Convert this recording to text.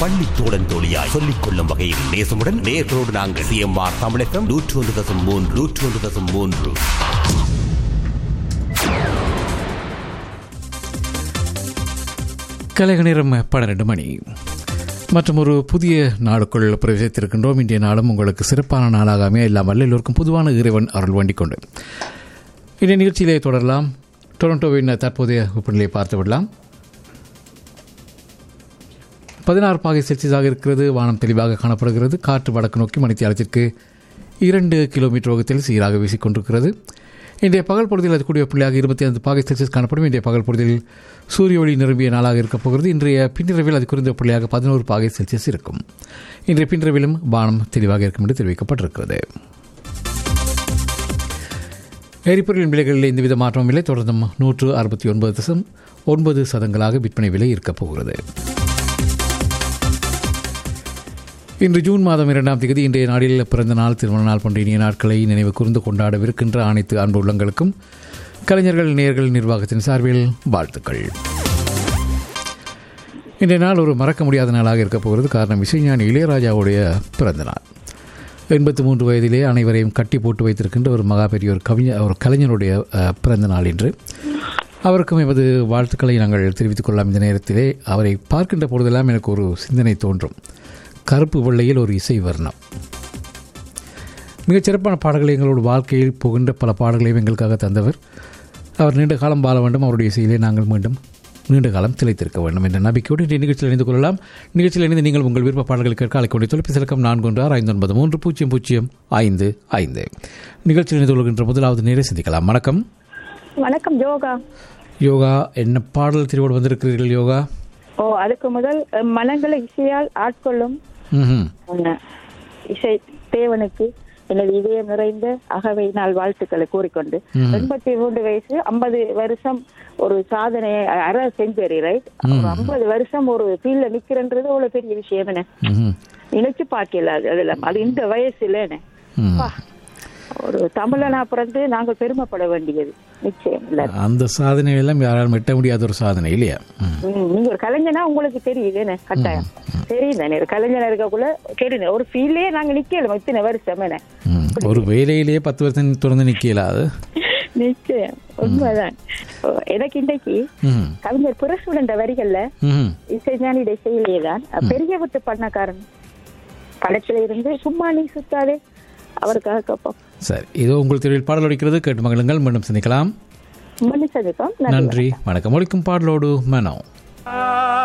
பள்ளி தோழன் தோழியாய் சொல்லிக் கொள்ளும் வகையில் நேசமுடன் நேர்களோடு நாங்கள் சிஎம்ஆர் தமிழகம் நூற்று ஒன்று தசம் மூன்று நூற்று ஒன்று தசம் மூன்று கலைக நேரம் பன்னிரண்டு மணி மற்றும் ஒரு புதிய நாடுக்குள் பிரவேசித்திருக்கின்றோம் இன்றைய நாளும் உங்களுக்கு சிறப்பான நாளாக அமைய இல்லாமல் எல்லோருக்கும் பொதுவான இறைவன் அருள் வேண்டிக் கொண்டு இன்றைய நிகழ்ச்சியிலே தொடரலாம் டொரண்டோவின் தற்போதைய வெப்பநிலையை பார்த்து விடலாம் பதினாறு பாகை செல்சியஸாக இருக்கிறது வானம் தெளிவாக காணப்படுகிறது காற்று வடக்கு நோக்கி மணித்தியாலத்திற்கு இரண்டு கிலோமீட்டர் வேகத்தில் சீராக வீசிக்கொண்டிருக்கிறது இன்றைய பகல் பொழுதில் அது கூடிய புள்ளியாக இருபத்தி ஐந்து பாகை செல்சியஸ் காணப்படும் இன்றைய பகல் பொழுதில் சூரிய ஒளி நிரம்பிய நாளாக இருக்கப் போகிறது இன்றைய பின்னிரவில் அது குறைந்த புள்ளியாக பதினோரு பாகை செல்சியஸ் இருக்கும் இன்றைய பின்னிரவிலும் வானம் தெளிவாக இருக்கும் என்று தெரிவிக்கப்பட்டிருக்கிறது எரிபொருளின் விலைகளில் எந்தவித மாற்றமும் இல்லை தொடர்ந்தும் நூற்று அறுபத்தி ஒன்பது தசம் ஒன்பது சதங்களாக விற்பனை விலை இருக்கப் போகிறது இன்று ஜூன் மாதம் இரண்டாம் தேதி இன்றைய நாளில் பிறந்த நாள் திருமண நாள் போன்ற இனிய நாட்களை நினைவு கூர்ந்து கொண்டாடவிருக்கின்ற அனைத்து அன்பு உள்ளங்களுக்கும் கலைஞர்கள் நேர்கள் நிர்வாகத்தின் சார்பில் வாழ்த்துக்கள் இன்றைய நாள் ஒரு மறக்க முடியாத நாளாக இருக்கப் போகிறது காரணம் இசைஞானி இளையராஜாவுடைய பிறந்த நாள் எண்பத்தி மூன்று வயதிலே அனைவரையும் கட்டி போட்டு வைத்திருக்கின்ற ஒரு மகா பெரிய ஒரு கவிஞர் ஒரு கலைஞருடைய அஹ், பிறந்த நாள் இன்று அவருக்கும் எமது வாழ்த்துக்களை நாங்கள் தெரிவித்துக் கொள்ளலாம் இந்த நேரத்திலே அவரை பார்க்கின்ற பொழுதெல்லாம் எனக்கு ஒரு சிந்தனை தோன்றும் கருப்பு வெள்ளையில் ஒரு இசை வர்ணம் மிகச் சிறப்பான பாடல்களை எங்களோட வாழ்க்கையில் புகின்ற பல பாடல்களையும் எங்களுக்காக தந்தவர் அவர் நீண்ட காலம் வாழ வேண்டும் அவருடைய இசையிலே நாங்கள் மீண்டும் நீண்ட காலம் திளைத்திருக்க வேண்டும் என்ற நம்பிக்கையோடு இன்றைய நிகழ்ச்சியில் இணைந்து கொள்ளலாம் நிகழ்ச்சியில் இணைந்து நீங்கள் உங்கள் விருப்ப பாடல்களை கேட்க அழைக்கொண்டு தொலைபேசி இலக்கம் நான்கு ஒன்று ஆறு ஐந்து ஒன்பது மூன்று பூஜ்ஜியம் பூஜ்ஜியம் ஐந்து ஐந்து நிகழ்ச்சியில் இணைந்து கொள்கின்ற முதலாவது நேரை சிந்திக்கலாம் வணக்கம் வணக்கம் யோகா யோகா என்ன பாடல் திருவோடு வந்திருக்கிறீர்கள் யோகா ஓ அதுக்கு முதல் அஹ், மனங்களை இசையால் ஆட்கொள்ளும் ம் ஒண்ணு. இசை தேவனுக்கு எனது இதயம் நிறைந்த அகவை நாள் வாழ்த்துக்களை கூறிக்கொண்டு எண்பத்தி மூன்று வயசு ஐம்பது வருஷம் ஒரு சாதனையை அற செஞ்சுரி ரைட் ஒரு ஐம்பது வருஷம் ஒரு ஃபீல்ட்ல நிக்கிறன்றது அவ்வளவு பெரிய விஷயம் என்ன ம் நினைச்சு பார்க்கல அது அதெல்லாம் அது இந்த வயசுல என்ன ம் அப்பா, ஒரு தமிழனா பிறந்து நாங்கள் பெருமைப்பட வேண்டியது நிச்சயம் இல்ல அந்த சாதனை எல்லாம் யாராலும் எட்ட முடியாத ஒரு சாதனை இல்லையா ம். ம், நீங்க ஒரு கலைஞனா உங்களுக்கு தெரியுது என்ன கட்டாயம் தெரியும் தானே ஒரு கலைஞனா இருக்கக்குள்ள தெரியும் ஒரு ஃபீல்லே நாங்க நிக்கல இத்தனை வருஷம் என்ன ம். ஒரு வேலையிலேயே பத்து வருஷம் தொடர்ந்து நிக்கல அது நிச்சயம் உண்மைதான் ஓ, எனக்கு இன்றைக்கு ம். கவிஞர் புரசுடண்ட வரிகள்ல ம். இசைஞானியுடைய செயலேதான் பெரிய விட்டு பண்ணக்காரன் படத்துல இருந்து சும்மா நீ சுத்தாதே அவருக்காக கேட்போம் சரி இதோ உங்கள் தெருவில் பாடல் ஒலிக்கிறது கேட்டு மகிழுங்கள் மீண்டும் சந்திக்கலாம் மன்னிச்சதுக்கும் நன்றி வணக்கம் ஒழிக்கும் பாடலோடு மனோ